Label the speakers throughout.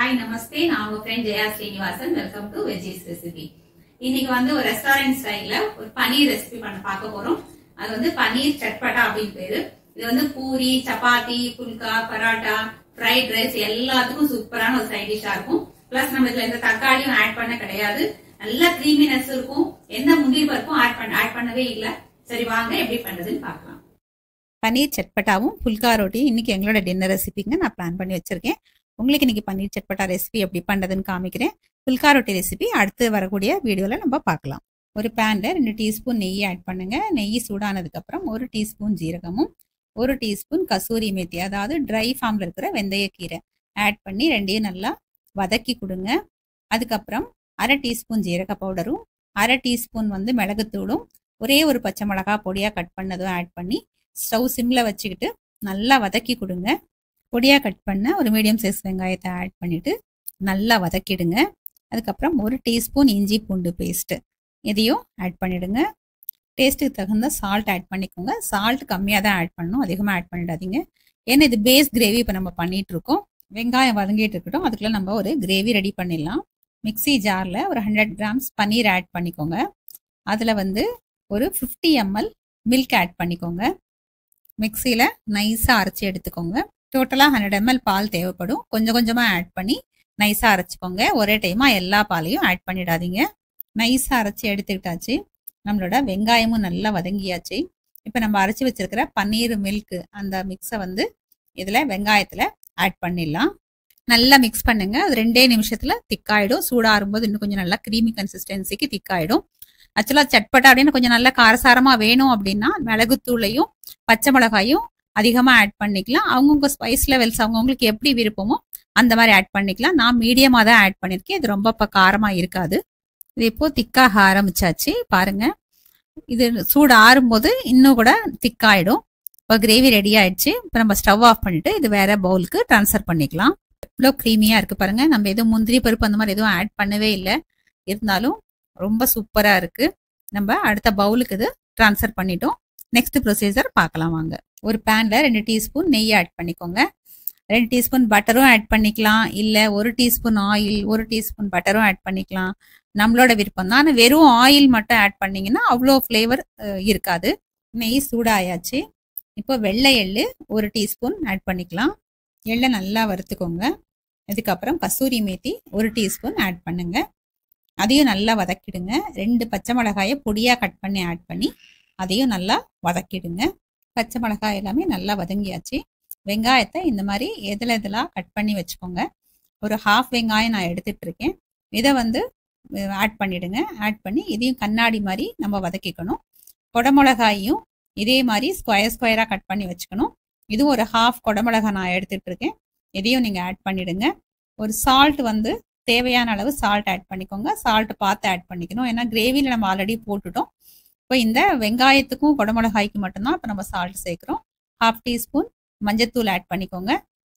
Speaker 1: hi namaste நான் உங்க friend Jaya Srinivasan welcome to veggies recipe இன்னைக்கு வந்து ஒரு ரெஸ்டாரண்ட் ஸ்டைல்ல ஒரு பனீர் ரெசிபி பண்ண பார்க்க போறோம் அது வந்து பனீர் சட்பட்டா அப்படின்னு பேரு இது வந்து பூரி சப்பாத்தி புல்கா பரோட்டா ஃப்ரைட் ரைஸ் எல்லாத்துக்கும் சூப்பரான ஒரு சைட் டிஷ்ஷா இருக்கும் பிளஸ் நம்ம இதுல எந்த தக்காளியும் ஆட் பண்ண கிடையாது நல்ல கிரீமினஸ் இருக்கும் எந்த முந்திரி பருப்பும் ஆட் பண்ண ஆட் பண்ணவே இல்ல சரி வாங்க எப்படி பண்றதுன்னு பார்க்கலாம்
Speaker 2: பன்னீர் சட்பட்டாவும் புல்கா ரொட்டி இன்னைக்கு எங்களோட டின்னர் ரெசிபிங்க நான் பிளான் பண்ணி வச்சிருக்கேன் உங்களுக்கு இன்னைக்கு பன்னீர் சட்பட்டா ரெசிபி எப்படி பண்ணுறதுன்னு காமிக்கிறேன் புல்கா ரொட்டி ரெசிபி அடுத்து வரக்கூடிய வீடியோவில் நம்ம பார்க்கலாம் ஒரு பேனில் ரெண்டு டீஸ்பூன் நெய் ஆட் பண்ணுங்க நெய் சூடானதுக்கப்புறம் ஒரு டீஸ்பூன் ஜீரகமும் ஒரு டீஸ்பூன் கசூரி மேத்தி அதாவது ட்ரை ஃபார்மில் இருக்கிற வெந்தயக்கீரை ஆட் பண்ணி ரெண்டையும் நல்லா வதக்கி கொடுங்க அதுக்கப்புறம் அரை டீஸ்பூன் ஜீரக பவுடரும் அரை டீஸ்பூன் வந்து மிளகுத்தூளும் ஒரே ஒரு பச்சை மிளகா பொடியாக கட் பண்ணதும் ஆட் பண்ணி ஸ்டவ் சிம்மில் வச்சுக்கிட்டு நல்லா வதக்கி கொடுங்க பொடியாக கட் பண்ண ஒரு மீடியம் சைஸ் வெங்காயத்தை ஆட் பண்ணிவிட்டு நல்லா வதக்கிடுங்க அதுக்கப்புறம் ஒரு டீஸ்பூன் இஞ்சி பூண்டு பேஸ்ட்டு இதையும் ஆட் பண்ணிவிடுங்க டேஸ்ட்டுக்கு தகுந்த சால்ட் ஆட் பண்ணிக்கோங்க சால்ட் கம்மியாக தான் ஆட் பண்ணணும் அதிகமாக ஆட் பண்ணிடாதீங்க ஏன்னா இது பேஸ் கிரேவி இப்போ நம்ம பண்ணிட்டு இருக்கோம் வெங்காயம் வதங்கிட்டு இருக்கட்டும் அதுக்குள்ளே நம்ம ஒரு கிரேவி ரெடி பண்ணிடலாம் மிக்ஸி ஜாரில் ஒரு ஹண்ட்ரட் கிராம்ஸ் பன்னீர் ஆட் பண்ணிக்கோங்க அதில் வந்து ஒரு ஃபிஃப்டி எம்எல் மில்க் ஆட் பண்ணிக்கோங்க மிக்சியில் நைஸாக அரைச்சி எடுத்துக்கோங்க டோட்டலாக ஹண்ட்ரட் எம்எல் பால் தேவைப்படும் கொஞ்சம் கொஞ்சமாக ஆட் பண்ணி நைஸாக அரைச்சிக்கோங்க ஒரே டைமாக எல்லா பாலையும் ஆட் பண்ணிடாதீங்க நைஸாக அரைச்சி எடுத்துக்கிட்டாச்சு நம்மளோட வெங்காயமும் நல்லா வதங்கியாச்சு இப்போ நம்ம அரைச்சி வச்சிருக்கிற பன்னீர் மில்க் அந்த மிக்ஸை வந்து இதில் வெங்காயத்தில் ஆட் பண்ணிடலாம் நல்லா மிக்ஸ் பண்ணுங்க அது ரெண்டே நிமிஷத்தில் திக்காயிடும் சூடாறும்போது இன்னும் கொஞ்சம் நல்லா க்ரீமி கன்சிஸ்டன்சிக்கு திக்காயிடும் ஆக்சுவலாக சட்பட்டா அப்படின்னு கொஞ்சம் நல்லா காரசாரமாக வேணும் அப்படின்னா மிளகுத்தூளையும் பச்சை மிளகாயும் அதிகமாக ஆட் பண்ணிக்கலாம் அவங்கவுங்க ஸ்பைஸ் லெவல்ஸ் அவங்கவுங்களுக்கு எப்படி விருப்பமோ அந்த மாதிரி ஆட் பண்ணிக்கலாம் நான் மீடியமாக தான் ஆட் பண்ணியிருக்கேன் இது ரொம்ப இப்போ காரமாக இருக்காது இது இப்போ திக்காக ஆரம்பிச்சாச்சு பாருங்க இது சூடு ஆறும்போது இன்னும் கூட திக்காயிடும் இப்போ கிரேவி ரெடி ஆயிடுச்சு இப்போ நம்ம ஸ்டவ் ஆஃப் பண்ணிட்டு இது வேற பவுலுக்கு ட்ரான்ஸ்ஃபர் பண்ணிக்கலாம் இவ்வளோ க்ரீமியாக இருக்கு பாருங்க நம்ம எதுவும் முந்திரி பருப்பு அந்த மாதிரி எதுவும் ஆட் பண்ணவே இல்லை இருந்தாலும் ரொம்ப சூப்பராக இருக்கு நம்ம அடுத்த பவுலுக்கு இது ட்ரான்ஸ்ஃபர் பண்ணிட்டோம் நெக்ஸ்ட் ப்ரொசீஜர் பார்க்கலாம் வாங்க ஒரு பேனில் ரெண்டு டீஸ்பூன் நெய் ஆட் பண்ணிக்கோங்க ரெண்டு டீஸ்பூன் பட்டரும் ஆட் பண்ணிக்கலாம் இல்லை ஒரு டீஸ்பூன் ஆயில் ஒரு டீஸ்பூன் பட்டரும் ஆட் பண்ணிக்கலாம் நம்மளோட விருப்பம் தான் ஆனால் வெறும் ஆயில் மட்டும் ஆட் பண்ணிங்கன்னா அவ்வளோ ஃப்ளேவர் இருக்காது நெய் சூடாயாச்சு இப்போ வெள்ளை எள்ளு ஒரு டீஸ்பூன் ஆட் பண்ணிக்கலாம் எள்ளை நல்லா வறுத்துக்கோங்க இதுக்கப்புறம் கசூரி மேத்தி ஒரு டீஸ்பூன் ஆட் பண்ணுங்க அதையும் நல்லா வதக்கிடுங்க ரெண்டு பச்சை மிளகாயை பொடியாக கட் பண்ணி ஆட் பண்ணி அதையும் நல்லா வதக்கிடுங்க பச்சை மிளகாய் எல்லாமே நல்லா வதங்கியாச்சு வெங்காயத்தை இந்த மாதிரி எதில் எதெல்லாம் கட் பண்ணி வச்சுக்கோங்க ஒரு ஹாஃப் வெங்காயம் நான் எடுத்துட்டு இருக்கேன் இதை வந்து ஆட் பண்ணிடுங்க ஆட் பண்ணி இதையும் கண்ணாடி மாதிரி நம்ம வதக்கிக்கணும் கொடமிளகாயும் இதே மாதிரி ஸ்கொயர் ஸ்கொயராக கட் பண்ணி வச்சுக்கணும் இதுவும் ஒரு ஹாஃப் கொடமிளகாய் நான் எடுத்துட்டு இருக்கேன் இதையும் நீங்கள் ஆட் பண்ணிடுங்க ஒரு சால்ட் வந்து தேவையான அளவு சால்ட் ஆட் பண்ணிக்கோங்க சால்ட் பார்த்து ஆட் பண்ணிக்கணும் ஏன்னா கிரேவியில் நம்ம ஆல்ரெடி போட்டுட்டோம் இப்போ இந்த வெங்காயத்துக்கும் குடமிளகாய்க்கு மட்டும்தான் இப்போ நம்ம சால்ட் சேர்க்குறோம் ஹாஃப் டீஸ்பூன் மஞ்சத்தூள் ஆட் பண்ணிக்கோங்க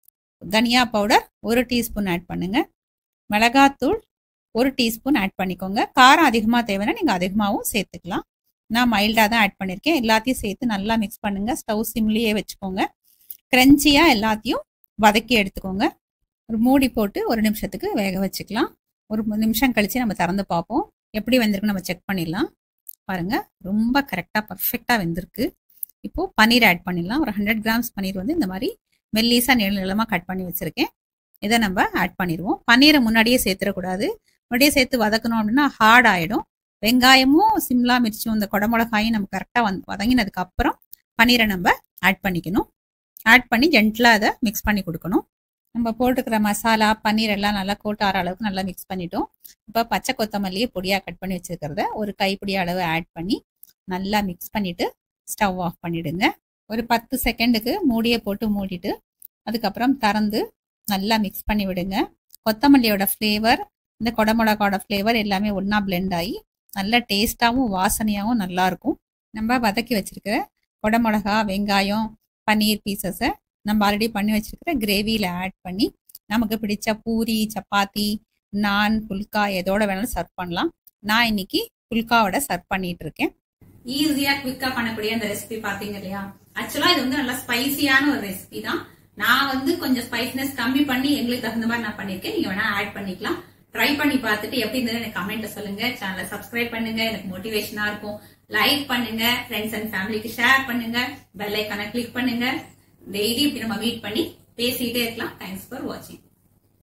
Speaker 2: தனியா பவுடர் ஒரு டீஸ்பூன் ஆட் பண்ணுங்க மிளகாத்தூள் ஒரு டீஸ்பூன் ஆட் பண்ணிக்கோங்க காரம் அதிகமாக தேவைன்னா நீங்கள் அதிகமாகவும் சேர்த்துக்கலாம் நான் மைல்டாக தான் ஆட் பண்ணியிருக்கேன் எல்லாத்தையும் சேர்த்து நல்லா மிக்ஸ் பண்ணுங்க ஸ்டவ் சிம்லேயே வச்சுக்கோங்க கிரன்ச்சியாக எல்லாத்தையும் வதக்கி எடுத்துக்கோங்க ஒரு மூடி போட்டு ஒரு நிமிஷத்துக்கு வேக வச்சுக்கலாம் ஒரு நிமிஷம் கழித்து நம்ம திறந்து பார்ப்போம் எப்படி வெந்திருக்கு நம்ம செக் பண்ணிடலாம் பாருங்க ரொம்ப கரெக்டாக பர்ஃபெக்டாக வெந்திருக்கு இப்போது பன்னீர் ஆட் பண்ணிடலாம் ஒரு ஹண்ட்ரட் கிராம்ஸ் பன்னீர் வந்து இந்த மாதிரி மெல்லீஸாக நீள நீளமாக கட் பண்ணி வச்சுருக்கேன் இதை நம்ம ஆட் பண்ணிடுவோம் பன்னீரை முன்னாடியே சேர்த்துடக்கூடாது முன்னாடியே சேர்த்து வதக்கணும் அப்படின்னா ஹார்ட் ஆகிடும் வெங்காயமும் சிம்லா மிர்ச்சும் இந்த குடமிளகாயும் நம்ம கரெக்டாக வந்து வதங்கினதுக்கு அப்புறம் பன்னீரை நம்ம ஆட் பண்ணிக்கணும் ஆட் பண்ணி ஜென்டலாக அதை மிக்ஸ் பண்ணி கொடுக்கணும் நம்ம போட்டுக்கிற மசாலா பன்னீர் எல்லாம் நல்லா கோட் ஆற அளவுக்கு நல்லா மிக்ஸ் பண்ணிட்டோம் இப்போ பச்சை கொத்தமல்லியை பொடியாக கட் பண்ணி வச்சுருக்கிறத ஒரு கைப்பிடி அளவு ஆட் பண்ணி நல்லா மிக்ஸ் பண்ணிவிட்டு ஸ்டவ் ஆஃப் பண்ணிவிடுங்க ஒரு பத்து செகண்டுக்கு மூடியை போட்டு மூடிட்டு அதுக்கப்புறம் திறந்து நல்லா மிக்ஸ் பண்ணி விடுங்க கொத்தமல்லியோட ஃப்ளேவர் இந்த குடமிளகாவோட ஃப்ளேவர் எல்லாமே ஒன்றா பிளெண்ட் ஆகி நல்ல டேஸ்ட்டாகவும் வாசனையாகவும் நல்லாயிருக்கும் நம்ம வதக்கி வச்சுருக்கிற குடமிளகா வெங்காயம் பன்னீர் பீசஸை நம்ம ஆல்ரெடி பண்ணி வச்சுருக்கிற கிரேவியில் ஆட் பண்ணி நமக்கு பிடிச்ச பூரி சப்பாத்தி நான் புல்கா எதோட வேணாலும் சர்வ் பண்ணலாம் நான் இன்னைக்கு புல்காவோட சர்வ் பண்ணிட்டு இருக்கேன்
Speaker 1: ஈஸியா குவிக்கா பண்ணக்கூடிய அந்த ரெசிபி பாத்தீங்க இல்லையா ஆக்சுவலா இது வந்து நல்லா ஸ்பைசியான ஒரு ரெசிபி தான் நான் வந்து கொஞ்சம் ஸ்பைஸ்னஸ் கம்மி பண்ணி எங்களுக்கு தகுந்த மாதிரி நான் பண்ணிருக்கேன் நீங்க வேணா ஆட் பண்ணிக்கலாம் ட்ரை பண்ணி பார்த்துட்டு எப்படி இருந்தது எனக்கு கமெண்ட்ல சொல்லுங்க சேனலை சப்ஸ்கிரைப் பண்ணுங்க எனக்கு மோட்டிவேஷனா இருக்கும் லைக் பண்ணுங்க ஃப்ரெண்ட்ஸ் அண்ட் ஃபேமிலிக்கு ஷேர் பண்ணுங்க பெல் ஐக்கான கிளிக் பண்ணுங்க டெய்லி இப்படி நம்ம மீட் பண்ணி பேசிட்டே இருக்கலாம் தேங்க்ஸ் ஃபார் வாட்சிங்